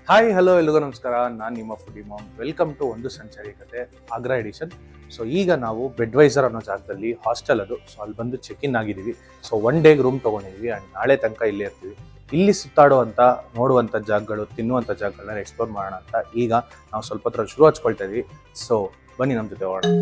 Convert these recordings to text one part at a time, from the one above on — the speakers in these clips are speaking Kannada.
ಹಾಯ್ ಹಲೋ ಎಲ್ರಿಗೂ ನಮಸ್ಕಾರ ನಾನು ನಿಮ್ಮ ಫುಡಿ ಮಾಮ್ ವೆಲ್ಕಮ್ ಟು ಒಂದು ಸಂಚಾರಿ ಕತೆ ಆಗ್ರಾ ಎಡಿಷನ್ ಸೊ ಈಗ ನಾವು ಬೆಡ್ವೈಸರ್ ಅನ್ನೋ ಜಾಗದಲ್ಲಿ ಹಾಸ್ಟೆಲ್ ಅದು ಸೊ ಅಲ್ಲಿ ಬಂದು ಚೆಕ್ ಇನ್ ಆಗಿದ್ದೀವಿ ಸೊ ಒನ್ ಡೇಗೆ ರೂಮ್ ತೊಗೊಂಡಿದ್ದೀವಿ ಆ್ಯಂಡ್ ನಾಳೆ ತನಕ ಇಲ್ಲೇ ಇರ್ತೀವಿ ಇಲ್ಲಿ ಸುತ್ತಾಡುವಂಥ ನೋಡುವಂಥ ಜಾಗಗಳು ತಿನ್ನುವಂಥ ಜಾಗಗಳನ್ನ ಎಕ್ಸ್ಪ್ಲೋರ್ ಮಾಡೋಣ ಅಂತ ಈಗ ನಾವು ಸ್ವಲ್ಪ ಹತ್ರ ಶುರು ಹಚ್ಕೊಳ್ತಾ ಇದ್ವಿ ಸೊ ಬನ್ನಿ ನಮ್ಮ ಜೊತೆ ಹೋಗೋಣ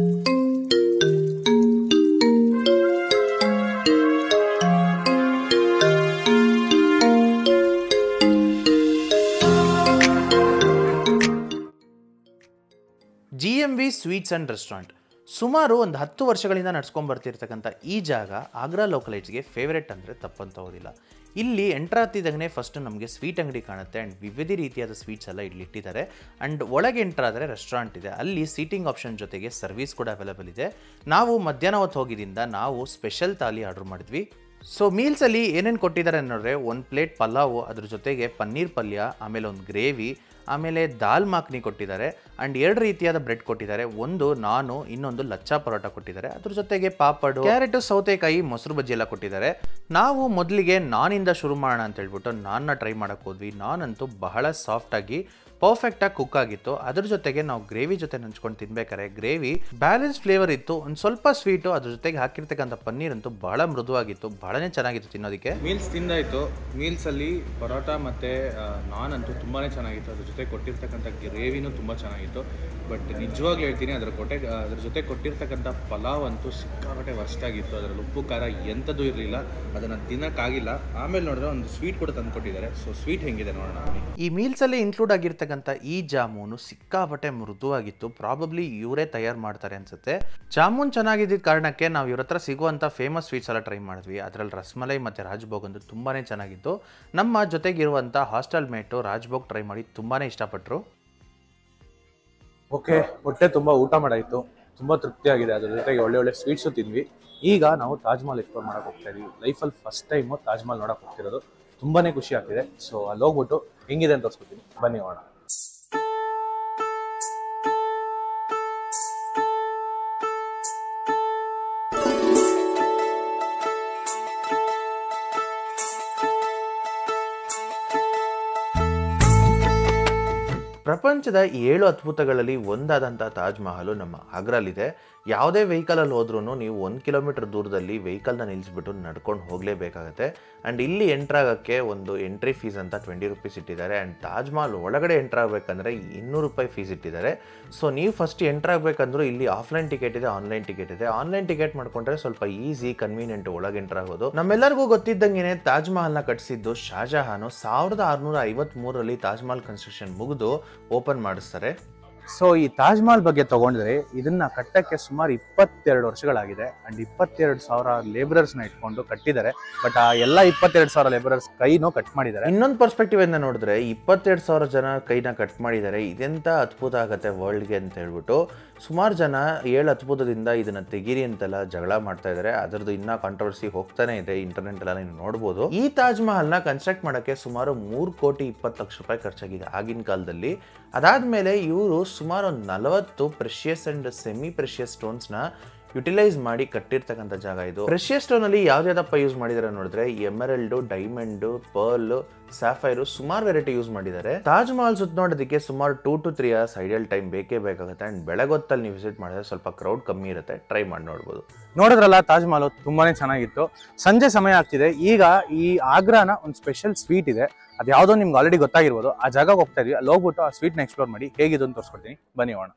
G M V sweets and restaurant ಸುಮಾರು ಒಂದು ಹತ್ತು ವರ್ಷಗಳಿಂದ ನಡ್ಸ್ಕೊಂಡು ಬರ್ತಿರ್ತಕ್ಕಂಥ ಈ ಜಾಗ ಆಗ್ರಾ ಲೋಕಲೈಟ್ಸ್ಗೆ ಫೇವ್ರೆಟ್ ಅಂದರೆ ತಪ್ಪಂತ ಹೋಗೋದಿಲ್ಲ ಇಲ್ಲಿ ಎಂಟ್ರ್ ಆಗ್ತಿದ್ದಂಗೆ ಫಸ್ಟ್ ನಮಗೆ ಸ್ವೀಟ್ ಅಂಗಡಿ ಕಾಣುತ್ತೆ ಆ್ಯಂಡ್ ವಿವಿಧ ರೀತಿಯಾದ ಸ್ವೀಟ್ಸ್ ಎಲ್ಲ ಇಲ್ಲಿ ಇಟ್ಟಿದ್ದಾರೆ ಆ್ಯಂಡ್ ಒಳಗೆ ಎಂಟ್ರ್ ಆದರೆ ರೆಸ್ಟೋರೆಂಟ್ ಇದೆ ಅಲ್ಲಿ ಸೀಟಿಂಗ್ ಆಪ್ಷನ್ ಜೊತೆಗೆ ಸರ್ವಿಸ್ ಕೂಡ ಅವೈಲೇಬಲ್ ಇದೆ ನಾವು ಮಧ್ಯಾಹ್ನ ಹೊತ್ತು ಹೋಗಿದ್ದರಿಂದ ನಾವು ಸ್ಪೆಷಲ್ ತಾಲಿ ಆರ್ಡರ್ ಮಾಡಿದ್ವಿ ಸೊ ಮೀಲ್ಸಲ್ಲಿ ಏನೇನು ಕೊಟ್ಟಿದ್ದಾರೆ ನೋಡಿದ್ರೆ ಒಂದು ಪ್ಲೇಟ್ ಪಲಾವು ಅದ್ರ ಜೊತೆಗೆ ಪನ್ನೀರ್ ಪಲ್ಯ ಆಮೇಲೆ ಒಂದು ಗ್ರೇವಿ ಆಮೇಲೆ ದಾಲ್ ಮಾಕ್ನಿ ಕೊಟ್ಟಿದ್ದಾರೆ ಆ್ಯಂಡ್ ಎರಡು ರೀತಿಯಾದ ಬ್ರೆಡ್ ಕೊಟ್ಟಿದ್ದಾರೆ ಒಂದು ನಾನು ಇನ್ನೊಂದು ಲಚ್ಚಾ ಪರೋಟ ಕೊಟ್ಟಿದ್ದಾರೆ ಅದ್ರ ಜೊತೆಗೆ ಪಾಪಡು ಕ್ಯಾರೆಟು ಸೌತೆಕಾಯಿ ಮೊಸರು ಬಜ್ಜಿ ಎಲ್ಲ ಕೊಟ್ಟಿದ್ದಾರೆ ನಾವು ಮೊದಲಿಗೆ ನಾನಿಂದ ಶುರು ಮಾಡೋಣ ಅಂತ ಹೇಳ್ಬಿಟ್ಟು ನಾನ್ನ ಟ್ರೈ ಮಾಡೋಕ್ಕೆ ಹೋದ್ವಿ ನಾನಂತೂ ಬಹಳ ಸಾಫ್ಟಾಗಿ ಪರ್ಫೆಕ್ಟಾಗಿ ಕುಕ್ ಆಗಿತ್ತು ಅದ್ರ ಜೊತೆಗೆ ನಾವು ಗ್ರೇವಿ ಜೊತೆ ನಂಚ್ಕೊಂಡು ತಿನ್ಬೇಕಾರೆ ಗ್ರೇವಿ ಬ್ಯಾಲೆನ್ಸ್ ಫ್ಲೇವರ್ ಇತ್ತು ಒಂದು ಸ್ವಲ್ಪ ಸ್ವೀಟು ಅದ್ರ ಜೊತೆಗೆ ಹಾಕಿರ್ತಕ್ಕಂಥ ಪನ್ನೀರ್ ಅಂತೂ ಬಹಳ ಮೃದುವಾಗಿತ್ತು ಬಹಳನೇ ಚೆನ್ನಾಗಿತ್ತು ತಿನ್ನೋದಕ್ಕೆ ಮೀಲ್ಸ್ ತಿಂದಾಯಿತು ಮೀಲ್ಸಲ್ಲಿ ಪರೋಟ ಮತ್ತು ನಾನ್ ಅಂತೂ ತುಂಬಾ ಚೆನ್ನಾಗಿತ್ತು ಅದ್ರ ಜೊತೆ ಕೊಟ್ಟಿರ್ತಕ್ಕಂಥ ಗ್ರೇವಿನೂ ತುಂಬ ಚೆನ್ನಾಗಿತ್ತು ಬಟ್ ನಿಜವಾಗ್ಲೂ ಹೇಳ್ತೀನಿ ಅದರ ಕೊಟ್ಟೆ ಅದ್ರ ಜೊತೆ ಕೊಟ್ಟಿರ್ತಕ್ಕಂಥ ಪಲಾವ್ ಅಂತೂ ಸಿಕ್ಕಾಪಟ್ಟೆ ವರ್ಸ್ಟ್ ಆಗಿತ್ತು ಅದರಲ್ಲಿ ಉಪ್ಪು ಖಾರ ಎಂಥದ್ದು ಇರಲಿಲ್ಲ ಅದನ್ನು ತಿನ್ನೋಕ್ಕಾಗಿಲ್ಲ ಆಮೇಲೆ ನೋಡಿದ್ರೆ ಒಂದು ಸ್ವೀಟ್ ಕೂಡ ತಂದು ಕೊಟ್ಟಿದ್ದಾರೆ ಸೊ ಸ್ವೀಟ್ ಹೆಂಗಿದೆ ನೋಡೋಣ ಬನ್ನಿ ಈ ಮೀಲ್ಸಲ್ಲಿ ಇನ್ಕ್ಲೂಡ್ ಆಗಿರ್ತಕ್ಕಂಥ ಈ ಜಾಮೂನು ಸಿಕ್ಕಾಪಟ್ಟೆ ಮೃದುವಾಗಿತ್ತು ಪ್ರಾಬಬ್ಲಿ ಇವರೇ ತಯಾರು ಮಾಡ್ತಾರೆ ಅನ್ಸುತ್ತೆ ಜಾಮೂನ್ ಚೆನ್ನಾಗಿದ್ದ ಕಾರಣಕ್ಕೆ ನಾವು ಇವ್ರ ಹತ್ರ ಸಿಗುವಂಥ ಫೇಮಸ್ ಸ್ವೀಟ್ಸ್ ಎಲ್ಲ ಟ್ರೈ ಮಾಡಿದ್ವಿ ಅದರಲ್ಲಿ ರಸ್ಮಲೈ ಮತ್ತು ರಾಜ್ಭೋಗ್ ಅಂತೂ ತುಂಬಾ ಚೆನ್ನಾಗಿತ್ತು ನಮ್ಮ ಜೊತೆಗಿರುವಂಥ ಹಾಸ್ಟೆಲ್ ಮೇಟು ರಾಜ್ಭೋಗ್ ಟ್ರೈ ಮಾಡಿ ತುಂಬಾ ಇಷ್ಟಪಟ್ಟರು ಓಕೆ ಹೊಟ್ಟೆ ತುಂಬ ಊಟ ಮಾಡಾಯಿತು ತುಂಬ ತೃಪ್ತಿಯಾಗಿದೆ ಅದ್ರ ಜೊತೆಗೆ ಒಳ್ಳೆ ಒಳ್ಳೆ ಸ್ವೀಟ್ಸು ತಿಂದ್ವಿ ಈಗ ನಾವು ತಾಜ್ ಮಹಲ್ ಎಕ್ಸ್ಪ್ಲೋರ್ ಮಾಡಕ್ಕೆ ಹೋಗ್ತಾ ಇದೀವಿ ಲೈಫಲ್ಲಿ ಫಸ್ಟ್ ಟೈಮು ತಾಜ್ ಮಹಲ್ ನೋಡಕ್ಕೆ ಹೋಗ್ತಿರೋದು ತುಂಬಾನೇ ಖುಷಿ ಆಗ್ತಿದೆ ಸೊ ಅಲ್ಲಿ ಹೋಗ್ಬಿಟ್ಟು ಹೆಂಗಿದೆ ಅಂತ ತೋರಿಸ್ಕೊತೀನಿ ಬನ್ನಿ ಹೋಗೋಣ ಪ್ರಪಂಚದ ಏಳು ಅದ್ಭುತಗಳಲ್ಲಿ ಒಂದಾದಂಥ ತಾಜ್ ಮಹಲು ನಮ್ಮ ಆಗ್ರಲ್ಲಿದೆ ಯಾವುದೇ ವೆಹಿಕಲಲ್ಲಿ ಹೋದ್ರೂ ನೀವು ಒಂದು ಕಿಲೋಮೀಟರ್ ದೂರದಲ್ಲಿ ವೆಹಿಕಲ್ನ ನಿಲ್ಲಿಸ್ಬಿಟ್ಟು ನಡ್ಕೊಂಡು ಹೋಗಲೇಬೇಕಾಗತ್ತೆ ಆ್ಯಂಡ್ ಇಲ್ಲಿ ಎಂಟ್ರ್ ಆಗೋಕ್ಕೆ ಒಂದು ಎಂಟ್ರಿ ಫೀಸ್ ಅಂತ ಟ್ವೆಂಟಿ ರುಪೀಸ್ ಇಟ್ಟಿದ್ದಾರೆ ಆ್ಯಂಡ್ ತಾಜ್ ಮಹಲ್ ಒಳಗಡೆ ಎಂಟ್ರ್ ಆಗಬೇಕಂದ್ರೆ ಇನ್ನೂರು ರೂಪಾಯಿ ಫೀಸ್ ಇಟ್ಟಿದ್ದಾರೆ ಸೊ ನೀವು ಫಸ್ಟ್ ಎಂಟ್ರ್ ಆಗಬೇಕಂದ್ರೂ ಇಲ್ಲಿ ಆಫ್ಲೈನ್ ಟಿಕೆಟ್ ಇದೆ ಆನ್ಲೈನ್ ಟಿಕೆಟ್ ಇದೆ ಆನ್ಲೈನ್ ಟಿಕೆಟ್ ಮಾಡ್ಕೊಂಡ್ರೆ ಸ್ವಲ್ಪ ಈಸಿ ಕನ್ವೀನಿಯಂಟ್ ಒಳಗೆ ಎಂಟ್ರ್ ಆಗೋದು ನಮ್ಮೆಲ್ಲರಿಗೂ ಗೊತ್ತಿದ್ದಂಗೆ ತಾಜ್ ಮಹಲ್ನ ಕಟ್ಟಿಸಿದ್ದು ಶಾಜಹಾನು ಸಾವಿರದ ಆರುನೂರ ಐವತ್ಮೂರರಲ್ಲಿ ತಾಜ್ ಮಹಲ್ ಕನ್ಸ್ಟ್ರಕ್ಷನ್ ಮುಗಿದು ಓಪನ್ ಮಾಡಿಸ್ತಾರೆ ಸೊ ಈ ತಾಜ್ ಮಹಲ್ ಬಗ್ಗೆ ತಗೊಂಡ್ರೆ ಇದನ್ನ ಕಟ್ಟಕ್ಕೆ ಸುಮಾರು ಇಪ್ಪತ್ತೆರಡು ವರ್ಷಗಳಾಗಿದೆ ಅಂಡ್ ಇಪ್ಪತ್ತೆರಡು ಸಾವಿರ ಲೇಬರರ್ಸ್ನ ಇಟ್ಕೊಂಡು ಕಟ್ಟಿದ್ದಾರೆ ಬಟ್ ಆ ಎಲ್ಲ ಇಪ್ಪತ್ತೆರಡು ಸಾವಿರ ಲೇಬರರ್ಸ್ ಕೈನೂ ಕಟ್ ಮಾಡಿದ್ದಾರೆ ಇನ್ನೊಂದು ಪರ್ಸ್ಪೆಕ್ಟಿವ್ ಇಂದ ನೋಡಿದ್ರೆ ಇಪ್ಪತ್ತೆರಡು ಸಾವಿರ ಜನ ಕೈನ ಕಟ್ ಮಾಡಿದ್ದಾರೆ ಇದೆಂತ ಅದ್ಭುತ ಆಗತ್ತೆ ವರ್ಲ್ಡ್ಗೆ ಅಂತ ಹೇಳ್ಬಿಟ್ಟು ಸುಮಾರು ಜನ ಏಳು ಅದ್ಭುತದಿಂದ ಇದನ್ನ ತೆಗೀರಿ ಅಂತೆಲ್ಲ ಜಗಳ ಮಾಡ್ತಾ ಇದ್ದಾರೆ ಅದರದ್ದು ಇನ್ನೂ ಕಾಂಟ್ರವರ್ಸಿ ಹೋಗ್ತಾನೆ ಇದೆ ಇಂಟರ್ನೆಟ್ ಎಲ್ಲ ನೀವು ನೋಡ್ಬೋದು ಈ ತಾಜ್ ಮಹಲ್ನ ಕನ್ಸ್ಟ್ರಕ್ಟ್ ಮಾಡೋಕ್ಕೆ ಸುಮಾರು ಮೂರು ಕೋಟಿ ಇಪ್ಪತ್ತು ಲಕ್ಷ ರೂಪಾಯಿ ಖರ್ಚಾಗಿದೆ ಆಗಿನ ಕಾಲದಲ್ಲಿ ಅದಾದಮೇಲೆ ಇವರು ಸುಮಾರು ಒಂದು ನಲವತ್ತು ಪ್ರೆಷಿಯಸ್ ಅಂಡ್ ಸೆಮಿ ಪ್ರೆಷಿಯಸ್ ಸ್ಟೋನ್ಸ್ನ ಯುಟಿಲೈಸ್ ಮಾಡಿ ಕಟ್ಟಿರ್ತಕ್ಕಂಥ ಜಾಗ ಇದು ಪ್ರೆಷಿಯಸ್ ಸ್ಟೋನ್ ಅಲ್ಲಿ ಯಾವ್ದಾದಪ್ಪ ಯೂಸ್ ಮಾಡಿದ್ದಾರೆ ನೋಡಿದ್ರೆ ಎಮರಲ್ಡು ಡೈಮಂಡ್ ಪರ್ಲ್ ಸ್ಯಾಫೈರು ಸುಮಾರು ವೆರೈಟಿ ಯೂಸ್ ಮಾಡಿದ್ದಾರೆ ತಾಜ್ ಮಹಲ್ ಸುತ್ತ ನೋಡೋದಕ್ಕೆ ಸುಮಾರು two to three hours ideal time ಬೇಕೇ ಬೇಕಾಗುತ್ತೆ ಅಂಡ್ ಬೆಳಗೊತ್ತಲ್ಲಿ ನೀವು ವಿಸಿಟ್ ಮಾಡಿದ್ರೆ ಸ್ವಲ್ಪ ಕ್ರೌಡ್ ಕಮ್ಮಿ ಇರುತ್ತೆ ಟ್ರೈ ಮಾಡಿ ನೋಡ್ಬೋದು ನೋಡಿದ್ರಲ್ಲ ತಾಜ್ ಮಹಲ್ ತುಂಬಾನೇ ಚೆನ್ನಾಗಿತ್ತು ಸಂಜೆ ಸಮಯ ಆಗ್ತಿದೆ ಈಗ ಈ ಆಗ್ರಾನ ಒಂದು ಸ್ಪೆಷಲ್ ಸ್ವೀಟ್ ಇದೆ ಅದು ಯಾವುದೋ ನಿಮ್ಗೆ ಆಲ್ರೆಡಿ ಗೊತ್ತಾಗಿರ್ಬೋದು ಆ ಜಾಗಕ್ಕೆ ಹೋಗ್ತಾ ಇದೀವಿ ಅಲ್ಲಿ ಹೋಗ್ಬಿಟ್ಟು ಆ ಸ್ವೀಟ್ನ ಎಕ್ಸ್ಪ್ಲೋರ್ ಮಾಡಿ ಹೇಗಿದ್ದು ಅಂತ ತೋರಿಸ್ಕೊಡ್ತೀನಿ ಬನ್ನಿ ಹೋಗೋಣ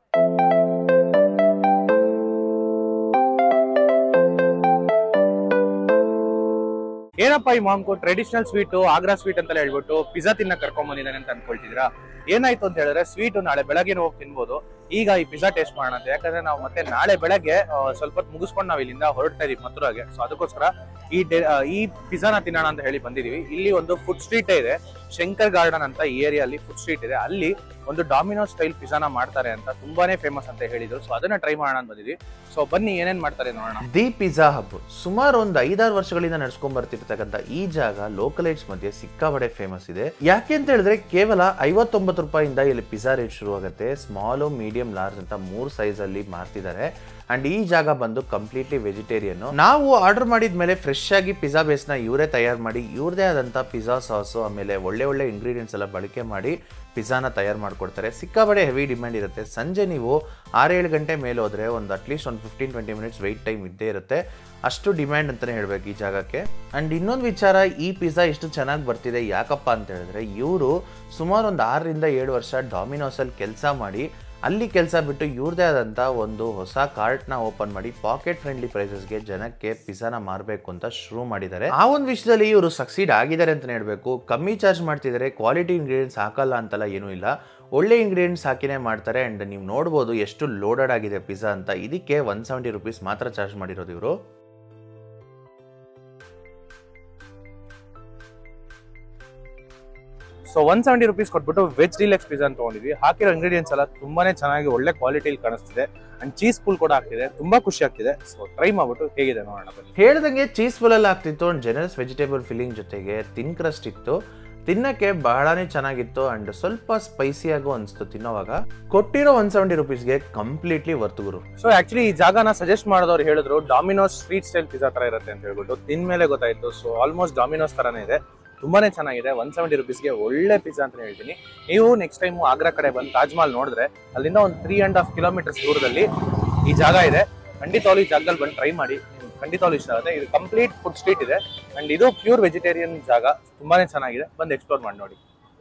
ಏನಪ್ಪ ಈ ಮಾಮ್ಕು ಟ್ರೆಡಿಷನಲ್ ಸ್ವೀಟು ಆಗ್ರಾ ಸ್ವೀಟ್ ಅಂತ ಹೇಳ್ಬಿಟ್ಟು ಪಿಜ್ಜಾ ತಿನ್ನಕ್ ಕರ್ಕೊಂಡ್ ಬಂದಿದ್ದಾನೆ ಅಂತ ಅನ್ಕೊಳ್ತಿದ್ದೀರಾ ಏನಾಯ್ತು ಅಂತ ಹೇಳಿದ್ರೆ ಸ್ವೀಟು ನಾಳೆ ಬೆಳಗ್ಗೆ ಹೋಗಿ ತಿನ್ಬೋದು ಈಗ ಈ ಪಿಜ್ಜಾ ಟೇಸ್ಟ್ ಮಾಡೋಣ ಅಂತ ಯಾಕಂದ್ರೆ ನಾವು ಮತ್ತೆ ನಾಳೆ ಬೆಳಗ್ಗೆ ಆ, ಸ್ವಲ್ಪ ಹೊತ್ತು ಮುಗಿಸ್ಕೊಂಡು ನಾವು ಇಲ್ಲಿಂದ ಹೊರಡ್ತಾ ಇದೀವಿ ಮಥುರಾಗೆ ಸೊ ಅದಕ್ಕೋಸ್ಕರ ಈ ಡೇ ಆ, ಈ ಪಿಜ್ಜಾನ ತಿನ್ನೋಣ ಅಂತ ಹೇಳಿ ಬಂದಿದೀವಿ ಇಲ್ಲಿ ಒಂದು ಫುಡ್ ಸ್ಟ್ರೀಟ್ ಇದೆ ಶಂಕರ್ ಗಾರ್ಡನ್ ಅಂತ ಈ ಏರಿಯಾಲಿ ಫುಡ್ ಸ್ಟ್ರೀಟ್ ಇದೆ ಅಲ್ಲಿ ಒಂದು ಡಾಮಿನೋ ಸ್ಟೈಲ್ ಪಿಜ್ಜಾನ ಮಾಡ್ತಾರೆ ಅಂತ ತುಂಬಾನೇ ಫೇಮಸ್ ಅಂತ ಹೇಳಿದ್ರು ಸೊ ಅದನ್ನ ಟ್ರೈ ಮಾಡೋಣ ಅಂತ ಬಂದಿದ್ವಿ ಸೊ ಬನ್ನಿ ಏನೇನ್ ಮಾಡ್ತಾರೆ ನೋಡೋಣ ದಿ ಪಿಜ್ಜಾ ಹಬ್ ಸುಮಾರು ಒಂದು ಐದಾರು ವರ್ಷಗಳಿಂದ ನಡ್ಸ್ಕೊಂಡ್ ಬರ್ತಿರ್ತಕ್ಕಂಥ ಈ ಜಾಗ ಲೋಕಲೈಟ್ಸ್ ಮಧ್ಯೆ ಸಿಕ್ಕಾಪಡೆ ಫೇಮಸ್ ಇದೆ ಯಾಕೆ ಅಂತ ಹೇಳಿದ್ರೆ ಕೇವಲ ಐವತ್ತೊಂಬತ್ತು ರೂಪಾಯಿಂದ ಇಲ್ಲಿ ಪಿಜ್ಜಾ ರೇಟ್ ಶುರು ಆಗುತ್ತೆ ಸ್ಮಾಲು ಮೀಡಿಯಂ ಲಾರ್ಜ್ ಅಂತ ಮೂರು ಸೈಜ್ ಅಲ್ಲಿ ಮಾರ್ತಿದ್ದಾರೆ ಅಂಡ್ ಈ ಜಾಗ ಬಂದು ಕಂಪ್ಲೀಟ್ಲಿ ವೆಜಿಟೇರಿಯನ್ ನಾವು ಆರ್ಡರ್ ಮಾಡಿದ ಮೇಲೆ ಫ್ರೆಶ್ ಆಗಿ ಪಿಜ್ಜಾ ಬೇಸ್ನ ಇವರೇ ತಯಾರು ಮಾಡಿ ಇವ್ರದೇ ಆದಂಥ ಪಿಜ್ಜಾ ಸಾಸು ಆಮೇಲೆ ಒಳ್ಳೆ ಒಳ್ಳೆ ಇಂಗ್ರೀಡಿಯೆಂಟ್ಸ್ ಎಲ್ಲ ಬಳಕೆ ಮಾಡಿ ಪಿಜ್ಜಾನ ತಯಾರು ಮಾಡಿಕೊಡ್ತಾರೆ ಸಿಕ್ಕಾಬಡೆ ಹೆವಿ ಡಿಮ್ಯಾಂಡ್ ಇರುತ್ತೆ ಸಂಜೆ ನೀವು ಆರೇಳು ಗಂಟೆ ಮೇಲೆ ಹೋದರೆ ಒಂದು ಅಟ್ಲೀಸ್ಟ್ ಒಂದು fifteen twenty minutes wait time ಇದ್ದೇ ಇರುತ್ತೆ ಅಷ್ಟು ಡಿಮ್ಯಾಂಡ್ ಅಂತಲೇ ಹೇಳಬೇಕು ಈ ಜಾಗಕ್ಕೆ ಆ್ಯಂಡ್ ಇನ್ನೊಂದು ವಿಚಾರ ಈ ಪಿಜ್ಜಾ ಎಷ್ಟು ಚೆನ್ನಾಗಿ ಬರ್ತಿದೆ ಯಾಕಪ್ಪ ಅಂತ ಹೇಳಿದ್ರೆ ಇವರು ಸುಮಾರು ಒಂದು ಆರರಿಂದ ಏಳು ವರ್ಷ ಡಾಮಿನೋಸಲ್ಲಿ ಕೆಲಸ ಮಾಡಿ ಅಲ್ಲಿ ಕೆಲಸ ಬಿಟ್ಟು ಇವ್ರದೇ ಆದಂಥ ಒಂದು ಹೊಸ ಕಾರ್ಟ್ನ ಓಪನ್ ಮಾಡಿ ಪಾಕೆಟ್ ಫ್ರೆಂಡ್ಲಿ ಪ್ರೈಸಸ್ಗೆ ಜನಕ್ಕೆ ಪಿಜ್ಜಾನ ಮಾರಬೇಕು ಅಂತ ಶುರು ಮಾಡಿದ್ದಾರೆ ಆ ಒಂದು ವಿಷಯದಲ್ಲಿ ಇವರು ಸಕ್ಸೀಡ್ ಆಗಿದ್ದಾರೆ ಅಂತಲೇ ಹೇಳಬೇಕು ಕಮ್ಮಿ ಚಾರ್ಜ್ ಮಾಡ್ತಿದ್ದಾರೆ ಕ್ವಾಲಿಟಿ ಇಂಗ್ರೀಡಿಯೆಂಟ್ಸ್ ಹಾಕಲ್ಲ ಅಂತೆಲ್ಲ ಏನೂ ಇಲ್ಲ ಒಳ್ಳೆ ಇಂಗ್ರೀಡಿಯೆಂಟ್ಸ್ ಹಾಕಿನೇ ಮಾಡ್ತಾರೆ ಆ್ಯಂಡ್ ನೀವು ನೋಡ್ಬೋದು ಎಷ್ಟು ಲೋಡೆಡ್ ಆಗಿದೆ ಪಿಜ್ಜಾ ಅಂತ ಇದಕ್ಕೆ ಒನ್ ಸೆವೆಂಟಿ ರುಪೀಸ್ ಮಾತ್ರ ಚಾರ್ಜ್ ಮಾಡಿರೋದು ಇವರು ಸೊ ಒನ್ ಸೆವೆಂಟಿ ರುಪೀಸ್ ಕೊಟ್ಬಿಟ್ಟು ವೆಜ್ ಡಿಲೆಕ್ಸ್ ಪಿಜ್ಜಾ ಅಂತ ತಗೊಂಡಿದ್ವಿ ಹಾಕಿರೋ ಇಂಗ್ರೀಡಿಯೆಂಟ್ಸ್ ಎಲ್ಲ ತುಂಬಾನೇ ಚೆನ್ನಾಗಿ ಒಳ್ಳೆ ಕ್ವಾಲಿಟಿಲಿ ಕಾಣಿಸ್ತಿದೆ ಅಂಡ್ ಚೀಸ್ ಪೂಲ್ ಕೂಡ ಆಗ್ತಿದೆ ತುಂಬಾ ಖುಷಿ ಆಗ್ತಿದೆ ಸೊ ಟ್ರೈ ಮಾಡ್ಬಿಟ್ಟು ಹೇಗಿದೆ ನೋಡೋಣ ಬನ್ನಿ ಹೇಳ್ದಂಗೆ ಚೀಸ್ ಫುಲ್ ಆಗ್ತಿತ್ತು ಅಂಡ್ ಜನರಸ್ ವೆಜಿಟೇಬಲ್ ಫಿಲ್ಲಿಂಗ್ ಜೊತೆಗೆ ತಿನ್ ಕ್ರಸ್ಟ್ ಇತ್ತು ತಿನ್ನಕ್ಕೆ ಬಹಳನೇ ಚೆನ್ನಾಗಿತ್ತು ಅಂಡ್ ಸ್ವಲ್ಪ ಸ್ಪೈಸಿಯಾಗೂ ಅನಿಸ್ತು ತಿನ್ನೋವಾಗ ಕೊಟ್ಟಿರೋ ಒನ್ ಸೆವೆಂಟಿ ರುಪೀಸ್ಗೆ ಕಂಪ್ಲೀಟ್ಲಿ ವರ್ತ್ ಗುರು ಸೊ ಆಕ್ಚುಲಿ ಈ ಜಾಗನ ಸಜೆಸ್ಟ್ ಮಾಡಿದವ್ರು ಹೇಳಿದ್ರು ಡಾಮಿನೋಸ್ ಸ್ಟ್ರೀಟ್ ಸ್ಟೈಲ್ ಪಿಜ್ಜಾ ತರ ಇರುತ್ತೆ ಅಂತ ಹೇಳ್ಬಿಟ್ಟು ತಿನ್ ಮೇಲೆ ಗೊತ್ತಾಯ್ತು ಸೊ ಆಲ್ಮೋಸ್ಟ್ ಡಾಮಿನೋಸ್ ತರಾನೇ ಇದೆ ತುಂಬಾನೇ ಚೆನ್ನಾಗಿದೆ ಒನ್ ಸೆವೆಂಟಿ ರುಪೀಸ್ಗೆ ಒಳ್ಳೆ ಪಿಜ್ಜಾ ಅಂತ ಹೇಳ್ತೀನಿ ನೀವು ನೆಕ್ಸ್ಟ್ ಟೈಮ್ ಆಗ್ರಾ ಕಡೆ ಬಂದು ತಾಜ್ ಮಹಲ್ ನೋಡಿದ್ರೆ ಅಲ್ಲಿಂದ ಒಂದು ತ್ರೀ ಅಂಡ್ ಹಾಫ್ ಕಿಲೋಮೀಟರ್ಸ್ ದೂರದಲ್ಲಿ ಈ ಜಾಗ ಇದೆ ಖಂಡಿತವಾಗ್ಲೂ ಈ ಜಾಗದಲ್ಲಿ ಬಂದು ಟ್ರೈ ಮಾಡಿ ನಿಮ್ಗೆ ಖಂಡಿತವಾಗ್ಲೂ ಇಷ್ಟ ಆಗುತ್ತೆ ಇದು ಕಂಪ್ಲೀಟ್ ಫುಡ್ ಸ್ಟ್ರೀಟ್ ಇದೆ ಅಂಡ್ ಇದು ಪ್ಯೂರ್ ವೆಜಿಟೇರಿಯನ್ ಜಾಗ ತುಂಬಾನೇ ಚೆನ್ನಾಗಿದೆ ಬಂದು ಎಕ್ಸ್ಪ್ಲೋರ್ ಮಾಡಿ ನೋಡಿ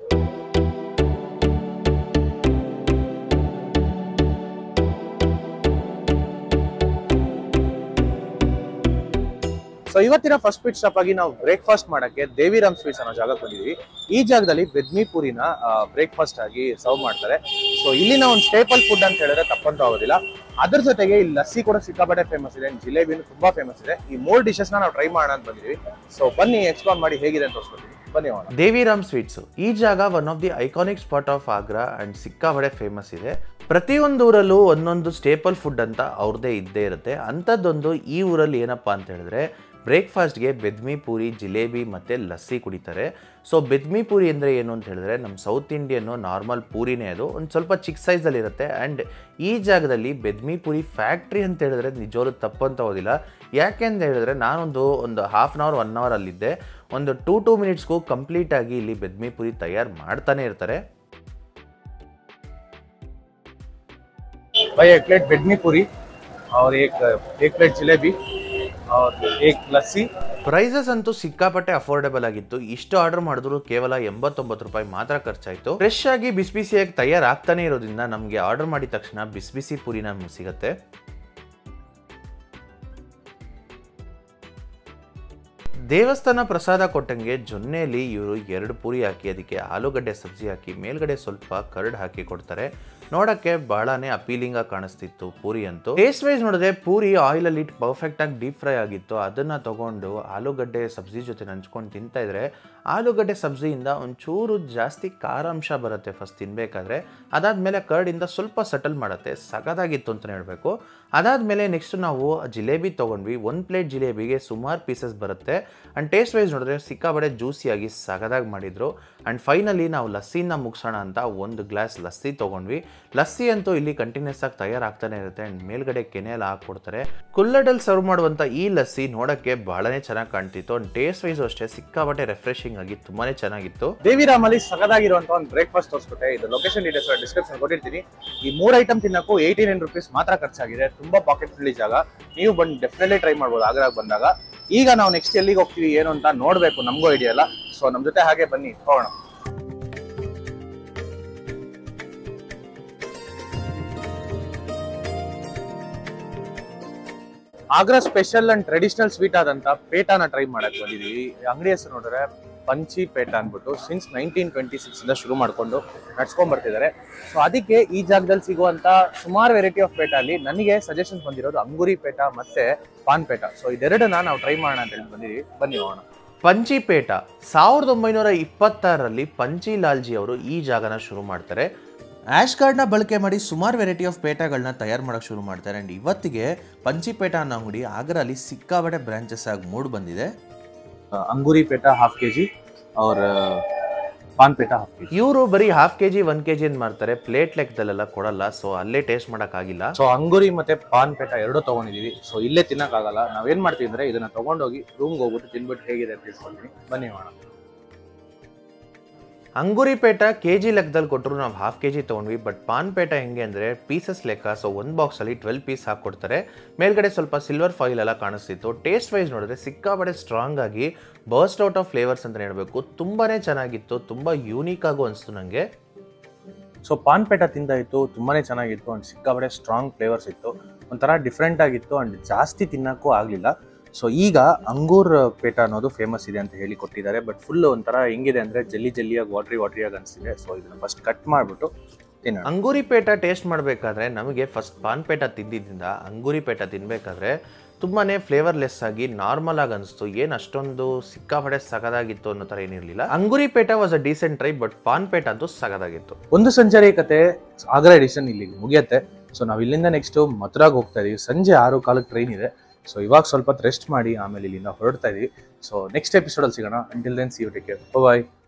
ಸೊ ಇವತ್ತಿನ ಫಸ್ಟ್ ಪಿಟ್ ಸ್ಟಾಪ್ ಆಗಿ ನಾವು ಬ್ರೇಕ್ಫಾಸ್ಟ್ ಮಾಡಕ್ಕೆ ದೇವಿರಾಮ್ ಸ್ವೀಟ್ಸ್ ಅನ್ನೋ ಜಾಗಕ್ಕೆ ಬಂದಿದ್ವಿ ಈ ಜಾಗದಲ್ಲಿ ಬೆದ್ಮಿ ಪೂರಿನ ಬ್ರೇಕ್ಫಾಸ್ಟ್ ಆಗಿ ಸರ್ವ್ ಮಾಡ್ತಾರೆ ಸೊ ಇಲ್ಲಿನ ಒಂದು ಸ್ಟೇಪಲ್ ಫುಡ್ ಅಂತ ಹೇಳಿದ್ರೆ ತಪ್ಪಂತೂ ಆಗೋದಿಲ್ಲ ಅದ್ರ ಜೊತೆಗೆ ಇಲ್ಲಿ ಲಸ್ಸಿ ಕೂಡ ಸಿಕ್ಕಾಪಟ್ಟೆ ಫೇಮಸ್ ಇದೆ ಜಿಲೇಬಿನೂ ತುಂಬಾ ಫೇಮಸ್ ಇದೆ ಈ ಮೂರ್ ಡಿಶಸ್ ನಾವು ಟ್ರೈ ಮಾಡೋಣ ಅಂತ ಬಂದಿದ್ವಿ ಸೊ ಬನ್ನಿ ಎಕ್ಸ್ಪ್ಲೋರ್ ಮಾಡಿ ಹೇಗಿದೆ ಅಂತ ತೋರಿಸ್ಕೊಡ್ತೀನಿ ಬನ್ನಿ ಹೋಗೋಣ ದೇವಿರಾಮ್ ಸ್ವೀಟ್ಸ್ ಈ ಜಾಗ one of the iconic spot of Agra and ಸಿಕ್ಕಾಬಡೆ ಫೇಮಸ್ ಇದೆ ಪ್ರತಿಯೊಂದು ಊರಲ್ಲೂ ಒಂದೊಂದು ಸ್ಟೇಪಲ್ ಫುಡ್ ಅಂತ ಅವ್ರದ್ದೇ ಇದ್ದೇ ಇರುತ್ತೆ ಅಂಥದ್ದೊಂದು ಈ ಊರಲ್ಲಿ ಏನಪ್ಪಾ ಅಂತ ಹೇಳಿದ್ರೆ ಬ್ರೇಕ್ಫಾಸ್ಟ್ಗೆ ಬೆದ್ಮಿ ಪೂರಿ ಜಿಲೇಬಿ ಮತ್ತು ಲಸ್ಸಿ ಕುಡಿತಾರೆ ಸೊ ಬೆದ್ಮಿ ಪೂರಿ ಅಂದರೆ ಏನು ಅಂತ ಹೇಳಿದ್ರೆ ನಮ್ಮ ಸೌತ್ ಇಂಡಿಯನ್ನು ನಾರ್ಮಲ್ ಪೂರಿನೇ ಅದು ಒಂದು ಸ್ವಲ್ಪ ಚಿಕ್ಕ ಸೈಜಲ್ಲಿ ಇರುತ್ತೆ ಆ್ಯಂಡ್ ಈ ಜಾಗದಲ್ಲಿ ಬೆದ್ಮಿ ಪೂರಿ ಫ್ಯಾಕ್ಟ್ರಿ ಅಂತ ಹೇಳಿದ್ರೆ ನಿಜವಾಗ್ಲೂ ತಪ್ಪಂತ ಹೋದಿಲ್ಲ ಯಾಕೆ ಅಂತ ಹೇಳಿದ್ರೆ ನಾನೊಂದು ಒಂದು half an hour one hour ಅಲ್ಲಿದ್ದೆ ಒಂದು ಟೂ ಟೂ ಮಿನಿಟ್ಸ್ಗೂ ಕಂಪ್ಲೀಟಾಗಿ ಇಲ್ಲಿ ಬೆದ್ಮಿ ಪೂರಿ ತಯಾರು ಮಾಡ್ತಾನೆ ಇರ್ತಾರೆ भाई एक प्लेट बेडमी पूरी और एक एक प्लेट जलेबी और एक लस्सी ಪ್ರೈಸಸ್ ಅಂತೂ ಸಿಕ್ಕಾಪಟ್ಟೆ ಅಫೋರ್ಡೆಬಲ್ ಆಗಿತ್ತು ಇಷ್ಟು ಆರ್ಡರ್ ಮಾಡಿದ್ರು ಕೇವಲ ಎಂಬತ್ತೊಂಬತ್ತು ರೂಪಾಯಿ ಮಾತ್ರ ಖರ್ಚಾಯಿತು ಫ್ರೆಶ್ ಆಗಿ ಬಿಸಿ ಬಿಸಿಯಾಗಿ ತಯಾರಾಗ್ತಾನೆ ಇರೋದ್ರಿಂದ ನಮಗೆ ಆರ್ಡರ್ ಮಾಡಿದ ತಕ್ಷಣ ಬಿಸಿ ಬಿಸಿ ಪೂರಿ ನಮ್ಗೆ ಸಿಗುತ್ತೆ ದೇವಸ್ಥಾನ ಪ್ರಸಾದ ಕೊಟ್ಟಂಗೆ ಜೊನ್ನೆಯಲ್ಲಿ ಇವರು ಎರಡು ಪೂರಿ ಹಾಕಿ ಅದಕ್ಕೆ ಆಲೂಗಡ್ಡೆ ಸಬ್ಜಿ ಹಾಕಿ ಮೇಲ್ಗಡೆ ಸ್ವಲ್ಪ ಕರ್ಡ್ ಹಾಕಿ ಕೊಡ್ತಾರೆ ನೋಡಕ್ಕೆ ಬಹಳನೇ ಅಪೀಲಿಂಗ್ ಆಗಿ ಕಾಣಿಸ್ತಿತ್ತು ಪೂರಿ ಅಂತೂ ಟೇಸ್ಟ್ ವೈಸ್ ನೋಡಿದ್ರೆ ಪೂರಿ ಆಯಿಲ್ ಅಲ್ಲಿ ಪರ್ಫೆಕ್ಟ್ ಆಗಿ ಡೀಪ್ ಫ್ರೈ ಆಗಿತ್ತು ಅದನ್ನ ತಗೊಂಡು ಆಲೂಗಡ್ಡೆ ಸಬ್ಜಿ ಜೊತೆ ನಂಚ್ಕೊಂಡು ತಿಂತಾ ಇದ್ರೆ ಆಲೂಗಡ್ಡೆ ಸಬ್ಜಿಯಿಂದ ಒಂಚೂರು ಜಾಸ್ತಿ ಖಾರಾಂಶ ಬರುತ್ತೆ ಫಸ್ಟ್ ತಿನ್ಬೇಕಾದ್ರೆ ಅದಾದ್ಮೇಲೆ ಕರ್ಡಿಂದ ಸ್ವಲ್ಪ ಸಟಲ್ ಮಾಡುತ್ತೆ ಸಖತ್ತಾಗಿತ್ತು ಅಂತಲೇ ಹೇಳಬೇಕು ಅದಾದಮೇಲೆ ನೆಕ್ಸ್ಟ್ ನಾವು ಜಿಲೇಬಿ ತೊಗೊಂಡ್ವಿ ಒಂದು ಪ್ಲೇಟ್ ಜಿಲೇಬಿಗೆ ಸುಮಾರು ಪೀಸಸ್ ಬರುತ್ತೆ ಆ್ಯಂಡ್ ಟೇಸ್ಟ್ ವೈಸ್ ನೋಡಿದ್ರೆ ಸಿಕ್ಕಾಬಡೆ ಜ್ಯೂಸಿಯಾಗಿ ಸಗದಾಗಿ ಮಾಡಿದ್ರು ಆ್ಯಂಡ್ ಫೈನಲಿ ನಾವು ಲಸ್ಸಿನ ಮುಗಿಸೋಣ ಅಂತ ಒಂದು ಗ್ಲಾಸ್ ಲಸ್ಸಿ ತೊಗೊಂಡ್ವಿ ಲಸ್ಸಿ ಅಂತೂ ಇಲ್ಲಿ ಕಂಟಿನ್ಯೂಸ್ ಆಗಿ ತಯಾರಾಗ್ತಾನೆ ಇರುತ್ತೆ ಆ್ಯಂಡ್ ಮೇಲ್ಗಡೆ ಕೆನೆ ಎಲ್ಲ ಹಾಕ್ಕೊಡ್ತಾರೆ ಕುಲ್ಲಡಲ್ಲಿ ಸರ್ವ್ ಮಾಡುವಂಥ ಈ ಲಸ್ಸಿ ನೋಡೋಕ್ಕೆ ಬಹಳನೇ ಚೆನ್ನಾಗಿ ಕಾಣ್ತಿತ್ತು ಆ್ಯಂಡ್ ಟೇಸ್ಟ್ ವೈಸು ಅಷ್ಟೇ ಸಿಕ್ಕಾಬಟ್ಟೆ ರೆಫ್ರೆಶಿಂಗ್ ಆಗಿ ತುಂಬಾನೇ ಚೆನ್ನಾಗಿತ್ತು ದೇವಿರಾಮಲ್ಲಿ ಸಗದಾಗಿರುವಂತ ಒಂದು ಬ್ರೇಕ್ಫಾಸ್ಟ್ ತೋರಿಸ್ಕೊಟ್ಟೆ ಇದು ಲೊಕೇಶನ್ ಡೀಟೇಲ್ಸ್ ಡಿಸ್ಕ್ರಿಪ್ಷನ್ ಕೊಟ್ಟಿರ್ತೀನಿ ಈ ಮೂರ್ ಐಟಮ್ ತಿನ್ನಕ್ಕೂ ಏಯ್ಟಿ ನೈನ್ ರುಪೀಸ್ ಮಾತ್ರ ಖರ್ಚಾಗಿದೆ ತುಂಬಾ ಪಾಕೆಟ್ ಫ್ರೆಂಡ್ಲಿ ಜಾಗ ನೀವು ಬಂದು ಡೆಫಿನೆಟ್ಲಿ ಟ್ರೈ ಮಾಡ್ಬೋದು ಆಗ್ರಾಗ ಬಂದಾಗ ಈಗ ನಾವು ನೆಕ್ಸ್ಟ್ ಎಲ್ಲಿಗೆ ಹೋಗ್ತೀವಿ ಏನು ಅಂತ ನೋಡ್ಬೇಕು ನಮಗೂ ಐಡಿಯಾ ಇಲ್ಲ ಸೊ ನಮ್ ಜೊತೆ ಹಾಗೆ ಬನ್ನಿ ಹೋಗೋಣ Agra special and traditional sweet ಆದಂತ ಪೇಟಾನ ಟ್ರೈ ಮಾಡಕ್ ಬಂದಿದೀವಿ ಅಂಗಡಿ ಹೆಸರು ನೋಡಿದ್ರೆ ಪಂಚಿ ಪೇಟ ಅಂದ್ಬಿಟ್ಟು ಸಿನ್ಸ್ ನೈನ್ಟೀನ್ ಟ್ವೆಂಟಿ ಸಿಕ್ಸ್ ಇಂದ ಶುರು ಮಾಡ್ಕೊಂಡು ನಡ್ಸ್ಕೊಂಡ್ ಬರ್ತಿದ್ದಾರೆ ಸೊ ಅದಕ್ಕೆ ಈ ಜಾಗದಲ್ಲಿ ಸಿಗುವಂತ ಸುಮಾರು ವೆರೈಟಿ ಆಫ್ ಪೇಟ ಅಲ್ಲಿ ನನಗೆ ಸಜೆಷನ್ಸ್ ಬಂದಿರೋದು ಅಂಗುರಿ ಪೇಟ ಮತ್ತೆ ಪಾನ್ ಪೇಟ ಸೊ ಇದೆರಡನ್ನ ನಾವು ಟ್ರೈ ಮಾಡೋಣ ಅಂತ ಹೇಳಿ ಬಂದಿದೀವಿ ಬನ್ನಿ ಹೋಗೋಣ ಪಂಚಿಪೇಟ ಸಾವಿರದ ಒಂಬೈನೂರ ಇಪ್ಪತ್ತಾರರಲ್ಲಿ ಪಂಚಿ ಲಾಲ್ಜಿ ಅವರು ಈ ಜಾಗನ ಶುರು ಮಾಡ್ತಾರೆ ಆ್ಯಶ್ ಕಾರ್ಡ್ನ ಬಳಕೆ ಮಾಡಿ ಸುಮಾರು ವೆರೈಟಿ ಆಫ್ ಪೇಟಗಳನ್ನ ತಯಾರು ಮಾಡೋಕ್ಕೆ ಶುರು ಮಾಡ್ತಾರೆ ಆ್ಯಂಡ್ ಇವತ್ತಿಗೆ ಪಂಚಿಪೇಟ ಅನ್ನೋ ಅಂಗಡಿ ಆಗ್ರಲ್ಲಿ ಸಿಕ್ಕಾಬಟ್ಟೆ ಬ್ರಾಂಚಸ್ ಆಗಿ ಮೂಡ್ ಬಂದಿದೆ angoori peda half K G ಅವ್ರ paan peda half K G ಇವರು ಬರೀ half K G one K G ಅಂತ ಮಾಡ್ತಾರೆ ಪ್ಲೇಟ್ ಲೆಕ್ಕದಲ್ಲೆಲ್ಲ ಕೊಡಲ್ಲ ಸೊ ಅಲ್ಲೇ ಟೇಸ್ಟ್ ಮಾಡೋಕ್ಕಾಗಿಲ್ಲ ಸೊ ಅಂಗುರಿ ಮತ್ತೆ ಪಾನ್ ಪೇಟ ಎರಡೂ ತಗೊಂಡಿದೀವಿ ಸೊ ಇಲ್ಲೇ ತಿನ್ನಕ್ಕಾಗಲ್ಲ ನಾವೇನ್ ಮಾಡ್ತೀವಿ ಅಂದ್ರೆ ಇದನ್ನ ತಗೊಂಡೋಗಿ ರೂಮ್ಗೆ ಹೋಗ್ಬಿಟ್ಟು ತಿನ್ಬಿಟ್ಟು ಹೇಗಿದೆ ಅಂತ ತಿಳ್ಕೊಳ್ತೀನಿ ಬನ್ನಿ ಹೋಗೋಣ ಅಂಗುರಿಪೇಟ ಕೆ ಜಿ ಲೆಕ್ಕದಲ್ಲಿ ಕೊಟ್ಟರು ನಾವು ಹಾಫ್ ಕೆ ಜಿ ತೊಗೊಂಡ್ವಿ ಬಟ್ ಪಾನ್ಪೇಟ ಹೆಂಗೆ ಅಂದರೆ ಪೀಸಸ್ ಲೆಕ್ಕ ಸೊ ಒಂದು ಬಾಕ್ಸಲ್ಲಿ ಟ್ವೆಲ್ ಪೀಸ್ ಹಾಕ್ಕೊಡ್ತಾರೆ ಮೇಲ್ಗಡೆ ಸ್ವಲ್ಪ ಸಿಲ್ವರ್ ಫಾಯಿಲ್ ಎಲ್ಲ ಕಾಣಿಸ್ತಿತ್ತು ಟೇಸ್ಟ್ ವೈಸ್ ನೋಡಿದ್ರೆ ಸಿಕ್ಕಾಪಟ್ಟೆ ಸ್ಟ್ರಾಂಗ್ ಆಗಿ ಬರ್ಸ್ಟ್ ಔಟ್ ಆಫ್ ಫ್ಲೇವರ್ಸ್ ಅಂತ ಹೇಳಬೇಕು ತುಂಬಾ ಚೆನ್ನಾಗಿತ್ತು ತುಂಬ ಯೂನಿಕ್ ಆಗು ಅನಿಸ್ತು ನನಗೆ ಸೊ ಪಾನ್ ಪೇಟ ತಿಂದಾಯಿತು ತುಂಬಾನೇ ಚೆನ್ನಾಗಿತ್ತು ಅಂಡ್ ಸಿಕ್ಕಾಪಟ್ಟೆ ಸ್ಟ್ರಾಂಗ್ ಫ್ಲೇವರ್ಸ್ ಇತ್ತು ಒಂಥರ ಡಿಫ್ರೆಂಟ್ ಆಗಿತ್ತು ಅಂಡ್ ಜಾಸ್ತಿ ತಿನ್ನಕ್ಕೂ ಆಗಲಿಲ್ಲ ಸೊ ಈಗ ಅಂಗೂರ್ ಪೇಟ ಅನ್ನೋದು ಫೇಮಸ್ ಇದೆ ಅಂತ ಹೇಳಿ ಕೊಟ್ಟಿದ್ದಾರೆ ಬಟ್ ಫುಲ್ ಒಂಥರ ಹೆಂಗಿದೆ ಅಂದ್ರೆ ಜಲ್ಲಿ ಜಲ್ಲಿಯಾಗಿ ವಾಟ್ರಿ ವಾಟ್ರಿಯಾಗಿ ಅನಿಸ್ತಿದೆ ಸೊ ಇದನ್ನ ಫಸ್ಟ್ ಕಟ್ ಮಾಡಿಬಿಟ್ಟು ತಿನ್ನೋಣ ಅಂಗೂರಿಪೇಟ ಟೇಸ್ಟ್ ಮಾಡಬೇಕಾದ್ರೆ ನಮಗೆ ಫಸ್ಟ್ ಪಾನ್ಪೇಟ ತಿಂದಿದ್ದರಿಂದ ಅಂಗೂರಿಪೇಟ ತಿನ್ನಬೇಕಾದ್ರೆ ತುಂಬಾ ಫ್ಲೇವರ್ಲೆಸ್ ಆಗಿ ನಾರ್ಮಲ್ ಆಗಿ ಅನಿಸ್ತು ಏನು ಅಷ್ಟೊಂದು ಸಿಕ್ಕಾಪಡೆ ಸಗದಾಗಿತ್ತು ಅನ್ನೋ ಥರ ಏನಿರಲಿಲ್ಲ angoori peda was a decent try but paan peda ಅಂತೂ ಸಗದಾಗಿತ್ತು ಒಂದು ಸಂಚಾರಿ ಕತೆ ಆಗ್ರಾ ಎಡಿಷನ್ ಇಲ್ಲಿಗೆ ಮುಗಿಯತ್ತೆ ಸೊ ನಾವು ಇಲ್ಲಿಂದ ನೆಕ್ಸ್ಟ್ ಮಥುರಾಗ್ ಹೋಗ್ತಾ ಇದೀವಿ ಸಂಜೆ ಆರು ಕಾಲಕ್ಕೆ ಟ್ರೈನ್ ಇದೆ ಸೊ ಇವಾಗ ಸ್ವಲ್ಪ ರೆಸ್ಟ್ ಮಾಡಿ ಆಮೇಲೆ ಇಲ್ಲಿಂದ ಹೊರಡ್ತಾ ಇದೀವಿ ಸೊ ನೆಕ್ಸ್ಟ್ ಎಪಿಸೋಡಲ್ಲಿ ಸಿಗೋಣ until then see you take care bye